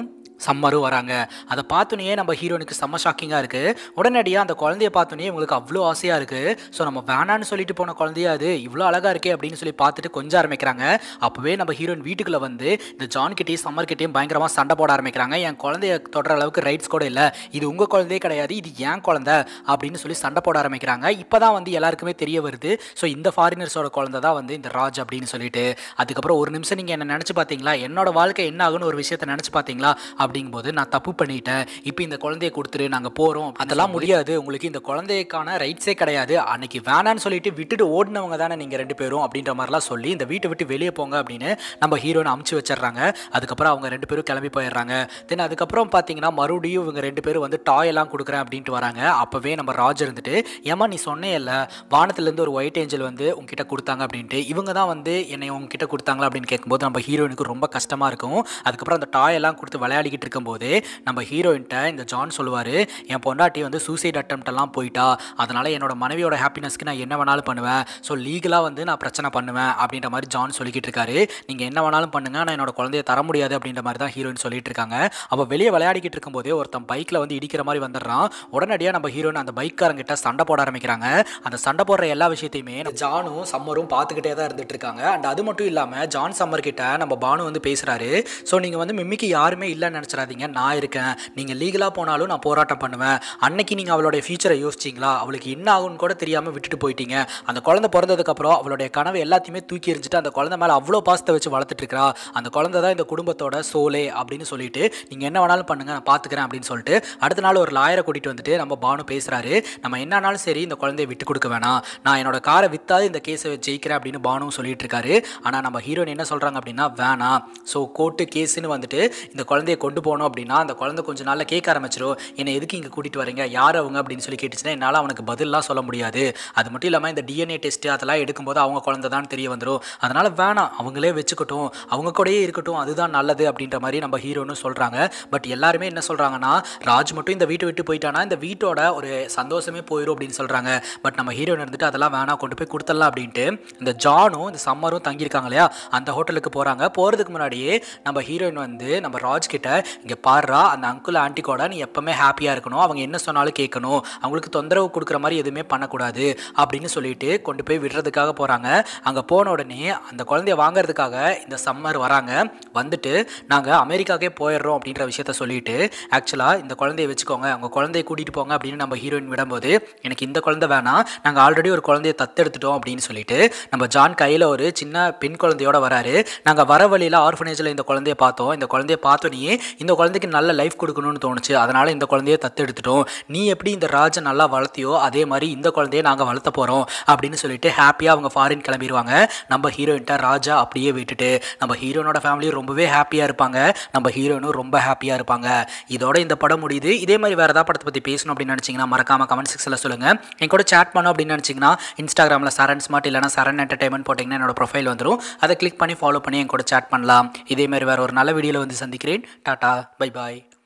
சம்மரும் வராங்க அதை பார்த்தோன்னே நம்ம ஹீரோனுக்கு செம்ம ஷாக்கிங்காக இருக்குது உடனடியாக அந்த குழந்தைய பார்த்தோன்னே இவங்களுக்கு அவ்வளோ ஆசையாக இருக்குது ஸோ நம்ம வேணான்னு சொல்லிட்டு போன குழந்தையா அது இவ்வளோ அழகாக இருக்கே அப்படின்னு சொல்லி பார்த்துட்டு கொஞ்சம் ஆரம்பிக்கிறாங்க அப்போவே நம்ம ஹீரோயின் வீட்டுக்குள்ளே வந்து இந்த ஜான் கிட்டேயும் சம்மர் கிட்டேயும் பயங்கரமாக சண்டை போட ஆரம்பிக்கிறாங்க என் குழந்தைய தொடர அளவுக்கு ரைட்ஸ் கூட இல்லை இது உங்கள் குழந்தையே கிடையாது இது ஏன் குழந்தை அப்படின்னு சொல்லி சண்டை போட ஆரம்பிக்கிறாங்க இப்போ தான் வந்து எல்லாருக்குமே தெரிய வருது ஸோ இந்த ஃபாரினர்ஸோட குழந்தை தான் வந்து இந்த ராஜ் அப்படின்னு சொல்லிட்டு அதுக்கப்புறம் ஒரு நிமிஷம் நீங்கள் என்ன நினச்சி பார்த்தீங்களா என்னோட வாழ்க்கை என்ன ஆகுன்னு ஒரு விஷயத்தை நினச்சி பார்த்தீங்களா அப்படிங்கும்போது நான் தப்பு பண்ணிட்டேன் இப்போ இந்த குழந்தைய கொடுத்துரு நாங்கள் போகிறோம் அதெல்லாம் முடியாது உங்களுக்கு இந்த குழந்தைக்கான ரைட்ஸே கிடையாது அன்னைக்கு வேணான்னு சொல்லிட்டு விட்டுட்டு ஓடினவங்க தானே நீங்கள் ரெண்டு பேரும் அப்படின்ற மாதிரிலாம் சொல்லி இந்த வீட்டை விட்டு வெளியே போங்க அப்படின்னு நம்ம ஹீரோனை அமுச்சு வச்சிடுறாங்க அதுக்கப்புறம் அவங்க ரெண்டு பேரும் கிளம்பி போயிடுறாங்க தென் அதுக்கப்புறம் பார்த்தீங்கன்னா மறுபடியும் இவங்க ரெண்டு பேரும் வந்து டாய் எல்லாம் கொடுக்குறேன் அப்படின்ட்டு வராங்க அப்போவே நம்ம ராஜ் இருந்துட்டு ஏமா நீ சொன்னே இல்லை வானத்துலேருந்து ஒரு ஒயிட் ஏஞ்சல் வந்து உங்ககிட்ட கொடுத்தாங்க அப்படின்ட்டு இவங்க தான் வந்து என்னை உங்ககிட்ட கொடுத்தாங்களா அப்படின்னு கேட்கும்போது நம்ம ஹீரோயினுக்கு ரொம்ப கஷ்டமாக இருக்கும் அதுக்கப்புறம் அந்த டாய் எல்லாம் கொடுத்து விளையாடிக்கிட்டு இருக்கும்போது நம்ம ஹீரோயின்ட்ட இந்த ஜான் சொல்லுவார் என் பொண்டாட்டி வந்து சூசைட் அட்டம் எல்லாம் போயிட்டா அதனால் என்னோட மனைவியோட ஹாப்பினஸ்க்கு நான் என்ன வேணாலும் பண்ணுவேன் ஸோ லீகலாக வந்து நான் பிரச்சனை பண்ணுவேன் அப்படின்ற மாதிரி ஜான் சொல்லிக்கிட்டு இருக்காரு நீங்கள் என்ன வேணாலும் பண்ணுங்க நான் என்னோட குழந்தைய தர முடியாது அப்படின்ற மாதிரி தான் ஹீரோயின் சொல்லிட்டு இருக்காங்க அப்போ வெளியே விளையாடிக்கிட்டு இருக்கும்போதே ஒருத்தன் பைக்கில் வந்து இடிக்கிற மாதிரி வந்துடுறான் உடனடியாக நம்ம ஹீரோயின் அந்த பைக்காரங்கிட்ட சண்டை போட ஆரம்பிக்கிறாங்க அந்த சண்டை போடுற எல்லா விஷயத்தையுமே நம்ம ஜானும் சம்மரும் பார்த்துக்கிட்டே தான் இருந்துட்டு இருக்காங்க அண்ட் அது மட்டும் இல்லாமல் ஜான் சம்மர் கிட்ட நம்ம பானு வந்து பேசுகிறாரு ஸோ நீங்கள் வந்து மிம்மிக்கு யாருமே இல்லைன்னு நினச்சிடாதீங்க நான் இருக்கேன் நீங்கள் லீகலாக போனாலும் நான் போராட்டம் பண்ணுவேன் அன்னைக்கு நீங்கள் அவளுடைய ஃபியூச்சரை யோசிச்சிங்களா அவளுக்கு என்ன ஆகும்னு கூட தெரியாமல் விட்டுட்டு போயிட்டீங்க அந்த குழந்தை பிறந்ததுக்கப்புறம் அவளுடைய கனவு எல்லாத்தையுமே தூக்கி எறிஞ்சிட்டு அந்த குழந்தை மேலே அவ்வளோ பாசத்தை வச்சு வளர்த்துட்டு இருக்கா அந்த குழந்தை தான் இந்த குடும்பத்தோட சோலே அப்படின்னு சொல்லிட்டு நீங்கள் என்ன வேணாலும் பண்ணுங்க நான் பார்த்துக்கிறேன் அப்படின்னு சொல்லிட்டு அடுத்த நாள் ஒரு லாயரை கூட்டிகிட்டு வந்துட்டு நம்ம பானு பேசுகிறாரு நம்ம என்னன்னாலும் சரி இந்த குழந்தைய விட்டு கொடுக்க வேணாம் நான் என்னோட காரை வித்தாது இந்த கேஸை ஜெயிக்கிறேன் அப்படின்னு பானுவும் சொல்லிட்டு இருக்காரு ஆனால் நம்ம ஹீரோயின் என்ன சொல்கிறாங்க அப்படின்னா வேணாம் ஸோ கோர்ட்டு கேஸுன்னு வந்துட்டு இந்த குழந்தைய கொண்டு போகணும் அப்படின்னா அந்த குழந்தை கொஞ்ச நாளில் கேட்க ஆரம்பிச்சிரும் என்னை எதுக்கு இங்கே கூட்டிகிட்டு வரீங்க யார் அவங்க அப்படின்னு சொல்லி கேட்டுச்சுன்னா என்னால் அவனுக்கு பதிலெலாம் சொல்ல முடியாது அது மட்டும் இல்லாமல் இந்த டிஎன்ஏ டெஸ்ட் அதெல்லாம் எடுக்கும்போது அவங்க குழந்தை தான் தெரிய வந்துடும் அதனால் வேணாம் அவங்களே வச்சுக்கட்டும் அவங்க கூடயே இருக்கட்டும் அதுதான் நல்லது அப்படின்ற மாதிரி நம்ம ஹீரோன்னு சொல்கிறாங்க பட் எல்லாருமே என்ன சொல்கிறாங்கன்னா ராஜ் மட்டும் இந்த வீட்டை விட்டு போயிட்டானா இந்த வீட்டோட ஒரு சந்தோஷமே போயிடும் அப்படின்னு சொல்கிறாங்க பட் நம்ம ஹீரோயின் இருந்துட்டு அதெல்லாம் வேணாம் கொண்டு போய் கொடுத்துடலாம் அப்படின்ட்டு இந்த ஜானும் இந்த சம்மரும் தங்கியிருக்காங்க இல்லையா அந்த ஹோட்டலுக்கு போகிறாங்க போகிறதுக்கு முன்னாடியே நம்ம ஹீரோயின் வந்து நம்ம ராஜ் கிட்ட இங்கே பாடுறா அந்த அங்குள் ஆன்ட்டி கூட நீ எப்பவுமே ஹாப்பியாக இருக்கணும் அவங்க என்ன சொன்னாலும் கேட்கணும் அவங்களுக்கு தொந்தரவு கொடுக்குற மாதிரி எதுவுமே பண்ணக்கூடாது அப்படின்னு சொல்லிட்டு கொண்டு போய் விடுறதுக்காக போகிறாங்க அங்கே போன உடனே அந்த குழந்தைய வாங்குறதுக்காக இந்த சம்மர் வராங்க வந்துட்டு நாங்கள் அமெரிக்காக்கே போயிடுறோம் அப்படின்ற விஷயத்த சொல்லிட்டு ஆக்சுவலாக இந்த குழந்தைய வச்சுக்கோங்க அவங்க குழந்தைய கூட்டிகிட்டு போங்க அப்படின்னு நம்ம ஹீரோயின் விடும்போது எனக்கு இந்த குழந்தை வேணாம் நாங்கள் ஆல்ரெடி ஒரு குழந்தைய தத்தெடுத்துட்டோம் அப்படின்னு சொல்லிட்டு நம்ம ஜான் கையில் ஒரு சின்ன பெண் குழந்தையோட வராரு நாங்கள் வர வழியில் ஆர்ஃபனேஜில் இந்த குழந்தைய பார்த்தோம் இந்த குழந்தைய பார்த்தோன்னே இந்த குழந்தைக்கு நல்ல லைஃப் கொடுக்கணும்னு தோணுச்சு அதனால் இந்த குழந்தைய தத்தெடுத்துட்டோம் நீ எப்படி இந்த ராஜை நல்லா வளர்த்தியோ அதே மாதிரி இந்த குழந்தைய நாங்கள் வளர்த்த போகிறோம் அப்படின்னு சொல்லிட்டு ஹாப்பியாக அவங்க ஃபாரின் கிளம்பிடுவாங்க நம்ம ஹீரோயின்ட்ட ராஜா அப்படியே விட்டுட்டு நம்ம ஹீரோனோட ஃபேமிலியும் ரொம்பவே ஹாப்பியாக இருப்பாங்க நம்ம ஹீரோனும் ரொம்ப ஹாப்பியாக இருப்பாங்க இதோட இந்த படம் முடியுது இதே மாதிரி வேறு ஏதாவது படத்தை பற்றி பேசணும் அப்படின்னு நினச்சிங்கன்னா மறக்காம கமெண்ட் செக்ஷனில் சொல்லுங்கள் என் கூட சேட் பண்ணோம் அப்படின்னு நினச்சிங்கன்னா இன்ஸ்டாகிராமில் சரண் ஸ்மார்ட் இல்லைனா சரண் என்டர்டைன்மெண்ட் போட்டிங்கன்னா என்னோட ப்ரொஃபைல் வந்துடும் அதை கிளிக் பண்ணி ஃபாலோ பண்ணி என் கூட சேட் பண்ணலாம் இதே மாதிரி வேறு ஒரு நல்ல வீடியோவில் வந்து சந்திக்கிறேன் டாட்டா பை பாய்